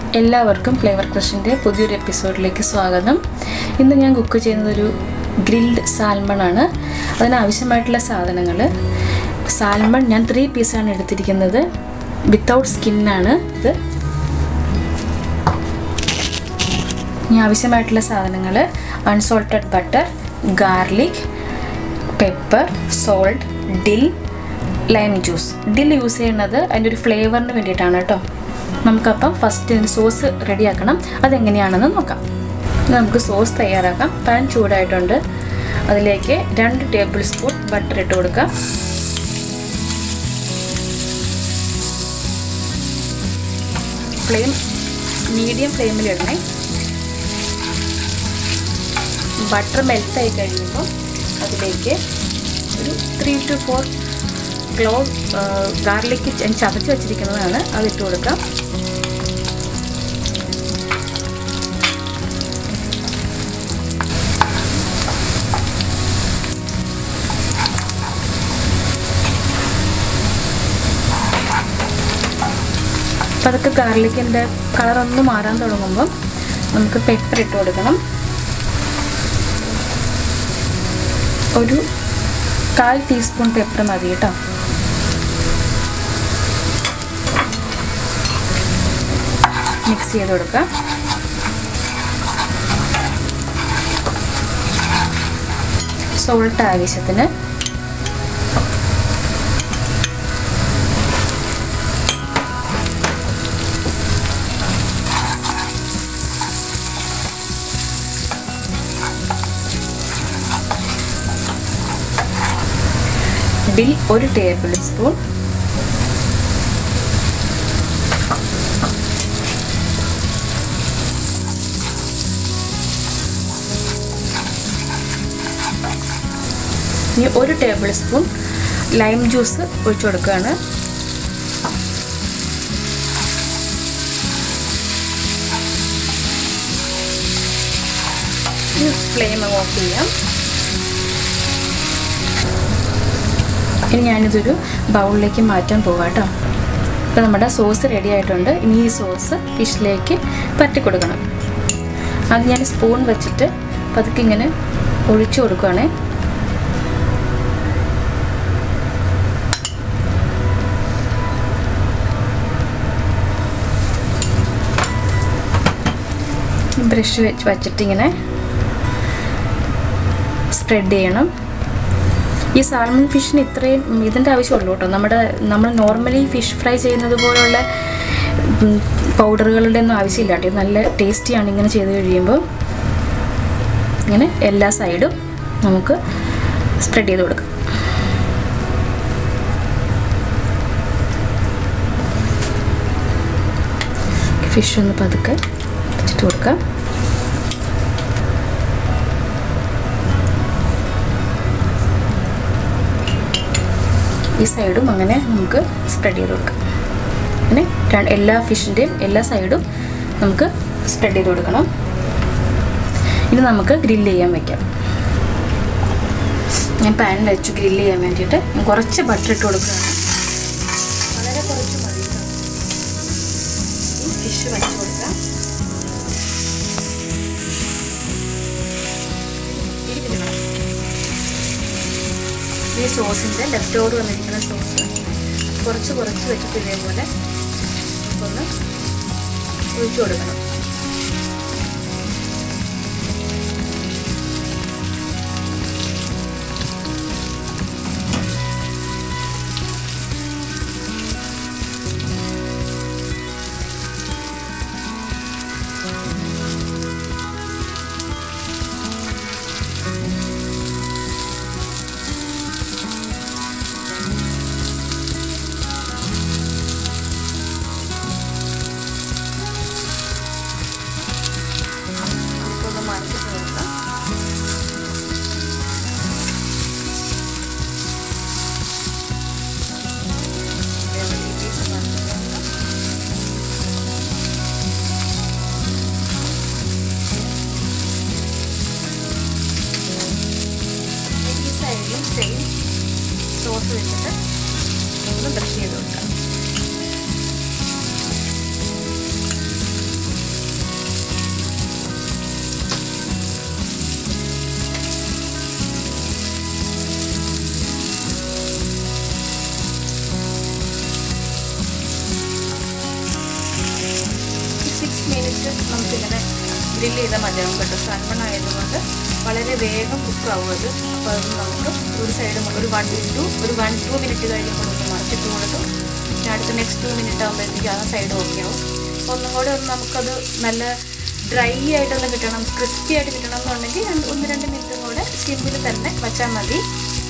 എല്ലാവർക്കും ഫ്ലേവർ ക്രഷിൻ്റെ പുതിയൊരു എപ്പിസോഡിലേക്ക് സ്വാഗതം ഇന്ന് ഞാൻ കുക്ക് ചെയ്യുന്നത് ഒരു ഗ്രിൽഡ് സാൽമൺ ആണ് അതിനാവശ്യമായിട്ടുള്ള സാധനങ്ങൾ സാൽമൺ ഞാൻ ത്രീ പീസാണ് എടുത്തിരിക്കുന്നത് വിത്തൗട്ട് സ്കിന്നാണ് ഇത് ഇനി ആവശ്യമായിട്ടുള്ള സാധനങ്ങൾ unsalted butter garlic pepper salt dill lime juice dill use ചെയ്യുന്നത് അതിൻ്റെ ഒരു ഫ്ലേവറിന് വേണ്ടിയിട്ടാണ് കേട്ടോ നമുക്കപ്പം ഫസ്റ്റ് ഇതിന് സോസ് റെഡിയാക്കണം അതെങ്ങനെയാണെന്ന് നോക്കാം നമുക്ക് സോസ് തയ്യാറാക്കാം പാൻ ചൂടായിട്ടുണ്ട് അതിലേക്ക് രണ്ട് ടേബിൾ സ്പൂൺ ബട്ടർ ഇട്ട് കൊടുക്കാം ഫ്ലെയിം മീഡിയം ഫ്ലെയിമിലിടണേ ബട്ടർ മെൽറ്റായി കഴിയുമ്പോൾ അതിലേക്ക് ഒരു three to four clove garlic ചതച്ച് വെച്ചിരിക്കുന്നതാണ് അതിട്ട് കൊടുക്കാം അപ്പം അതൊക്കെ ഗാർലിക്കിൻ്റെ കളറൊന്ന് മാറാൻ തുടങ്ങുമ്പം നമുക്ക് പെപ്പർ ഇട്ട് കൊടുക്കണം ഒരു കാൽ ടീസ്പൂൺ പെപ്പർ മതി കേട്ടോ മിക്സ് ചെയ്ത് കൊടുക്കുക സോൾട്ട് ആവശ്യത്തിന് ഡിൽ ഒരു ടേബിൾ സ്പൂൺ ഇനി ഒരു ടേബിൾ സ്പൂൺ ലൈം ജ്യൂസ് ഒഴിച്ചു കൊടുക്കുകയാണ് ഫ്ലെയിം ഓഫ് ചെയ്യാം ഇനി ഞാനിതൊരു ബൗളിലേക്ക് മാറ്റാൻ പോവാം കേട്ടോ അപ്പോൾ നമ്മുടെ സോസ് റെഡി ആയിട്ടുണ്ട് ഇനി ഈ സോസ് ഫിഷിലേക്ക് പറ്റി കൊടുക്കണം അത് ഞാൻ സ്പൂൺ വെച്ചിട്ട് പതുക്കെ ഇങ്ങനെ ഒഴിച്ചു കൊടുക്കുകയാണേ ബ്രഷ് വെച്ച് വച്ചിട്ടിങ്ങനെ സ്പ്രെഡ് ചെയ്യണം ഈ സാൽമൺ ഫിഷിന് ഇത്രയും ഇതിൻ്റെ ആവശ്യമുള്ളൂ കേട്ടോ നമ്മുടെ നമ്മൾ നോർമലി ഫിഷ് ഫ്രൈ ചെയ്യുന്നത് പോലുള്ള പൗഡറുകളുടെ ഒന്നും ആവശ്യമില്ല കേട്ടോ ഇത് നല്ല ടേസ്റ്റിയാണ് ഇങ്ങനെ ചെയ്ത് കഴിയുമ്പോൾ ഇങ്ങനെ എല്ലാ സൈഡും നമുക്ക് സ്പ്രെഡ് ചെയ്ത് കൊടുക്കാം ഫിഷ് ഒന്ന് പതുക്കെ വെച്ചിട്ട് കൊടുക്കാം ഈ സൈഡും അങ്ങനെ നമുക്ക് സ്പ്രെഡ് ചെയ്ത് കൊടുക്കാം അങ്ങനെ എല്ലാ ഫിഷിൻ്റെയും എല്ലാ സൈഡും നമുക്ക് സ്പ്രെഡ് ചെയ്ത് കൊടുക്കണം ഇനി നമുക്ക് ഗ്രില്ല് ചെയ്യാൻ വയ്ക്കാം ഞാൻ പാൻ വെച്ചു ഗ്രില്ല് ചെയ്യാൻ വേണ്ടിയിട്ട് ഞാൻ കുറച്ച് ബട്ടർ ഇട്ട് കൊടുക്കുകയാണ് വളരെ കുറച്ച് മതി ഫിഷ് വെച്ച് കൊടുക്കാം ഈ സോസിൻ്റെ ലെഫ്റ്റ് ഓവർ വന്നിരിക്കുന്ന സോസ് കുറച്ച് കുറച്ച് വെച്ചിട്ട് ഇതേപോലെ ഒന്ന് ഒഴിച്ചു കൊടുക്കണം സെയിം സോസ് വെച്ചിട്ട് ഒന്ന് ബ്രഷ് ചെയ്ത് കൊടുക്കാം ഗ്രില്ല് ചെയ്താൽ മതിയാവും കേട്ടോ സാൽമൺ ആയതുകൊണ്ട് വളരെ വേഗം കുക്കാവും അത് അപ്പോൾ അത് നമുക്ക് ഒരു സൈഡ് ഒരു വൺ ടു ഒരു വൺ ടു മിനിറ്റ് കഴിയുമ്പോൾ ഒന്ന് മറിച്ചിട്ട് കൊടുക്കും പിന്നെ അടുത്ത നെക്സ്റ്റ് ടു മിനിറ്റ് ആകുമ്പോഴത്തേക്ക് ആ സൈഡ് ഓക്കെ ആവും അപ്പോൾ ഒന്നും കൂടെ ഒന്ന് നമുക്കത് നല്ല ഡ്രൈ ആയിട്ടൊന്ന് കിട്ടണം ക്രിസ്പി ആയിട്ട് കിട്ടണം എന്നുണ്ടെങ്കിൽ രണ്ട് ഒന്ന് രണ്ട് മിനിറ്റും കൂടെ സിമ്പിൾ തന്നെ വെച്ചാൽ മതി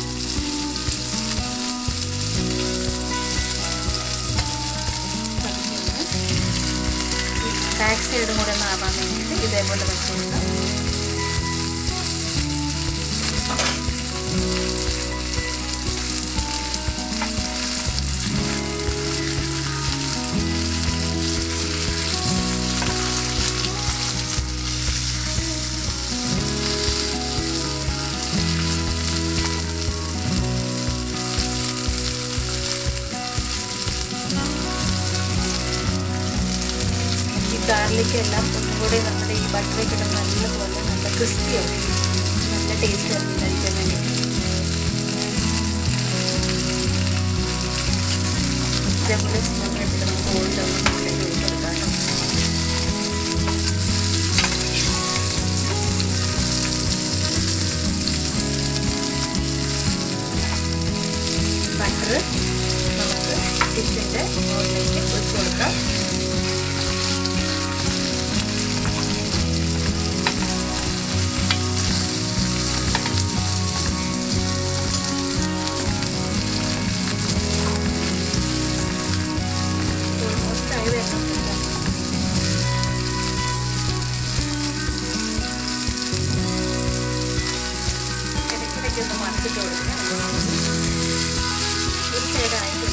ബാക്ക് സൈഡും കൂടെ ഒന്ന് ആവാൻ വേണ്ടിയിട്ട് ഇതേപോലെ വെച്ച് കൊടുക്കാം ഈ ഗാർലിക് എല്ലാം ഒന്നും കൂടെ നമ്മുടെ ഈ ബട്ടറിൽ കിട്ടുന്ന നല്ലപോലെ നല്ല ക്രിസ്പി ആവും നല്ല ടേസ്റ്റ് ആയിരിക്കും കഴിക്കാൻ വേണ്ടി ഇതേപോലെ സ്പൂൺ എടുത്തിട്ട് നമുക്ക് ഓൾഡ് ഒന്ന് ഒഴിച്ച് കൊടുക്കാം ബട്ടർ നമുക്ക് ഫിഷിൻ്റെ മുകളിലേക്ക് ഒഴിച്ച് കൊടുക്കാം ഓൾമോസ്റ്റ് ആയി വരുന്നുണ്ട് ഇടയ്ക്കിടയ്ക്ക് ഒന്ന് മറിച്ചിട്ട് കൊടുക്കാം ഒരു സൈഡ് ആയിട്ട്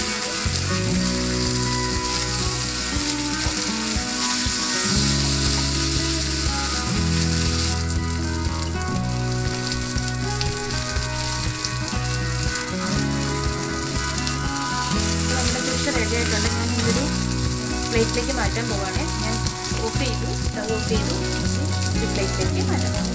നമ്മുടെ ഫിഷ് റെഡി ആയിട്ടുണ്ട് ഞാൻ ഇതൊരു പ്ലേറ്റിലേക്ക് മാറ്റാൻ പോവാണ് ഞാൻ ഓഫ് ചെയ്തു സ്റ്റവ് ഓഫ് ചെയ്തു ഒരു പ്ലേറ്റിലേക്ക് മാറ്റാൻ പോകും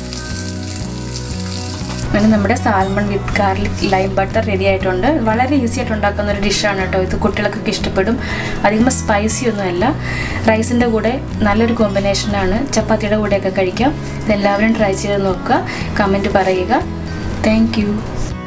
അങ്ങനെ നമ്മുടെ salmon with garlic lime butter ready ആയിട്ടുണ്ട് വളരെ ഈസി ആയിട്ട് ഉണ്ടാക്കുന്ന ഒരു ഡിഷാണ് കേട്ടോ ഇത് കുട്ടികൾക്കൊക്കെ ഇഷ്ടപ്പെടും അധികം സ്പൈസി ഒന്നുമല്ല റൈസിൻ്റെ കൂടെ നല്ലൊരു കോമ്പിനേഷനാണ് ചപ്പാത്തിയുടെ കൂടെയൊക്കെ കഴിക്കാം ഇതെല്ലാവരും ട്രൈ ചെയ്ത് നോക്കുക കമൻറ്റ് പറയുക താങ്ക്